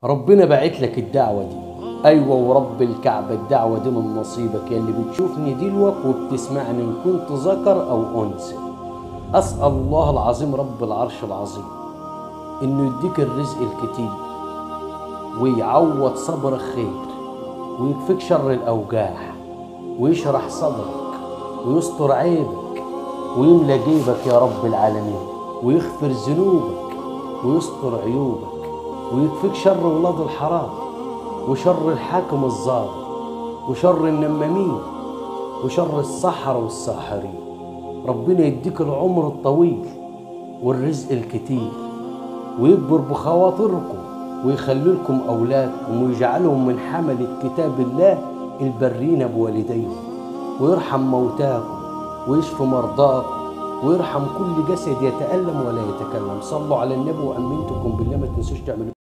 ربنا باعت لك الدعوة دي أيوة ورب الكعبة الدعوة دي من نصيبك يا اللي بتشوفني دلوك وبتسمعني إن كنت ذكر أو أنثى أسأل الله العظيم رب العرش العظيم إنه يديك الرزق الكتير ويعوض صبرك خير ويكفيك شر الأوجاع ويشرح صدرك ويستر عيبك ويملى جيبك يا رب العالمين ويغفر ذنوبك ويستر عيوبك ويكفيك شر ولاد الحرام وشر الحاكم الظالم وشر النمامين وشر السحرة والساحرين ربنا يديك العمر الطويل والرزق الكتير ويكبر بخواطركم ويخلي لكم أولادكم ويجعلهم من حملة كتاب الله البرين بوالديهم ويرحم موتاكم ويشفي مرضاكم ويرحم كل جسد يتألم ولا يتكلم صلوا على النبي وأمنتكم بالله ما تنسوش تعملوا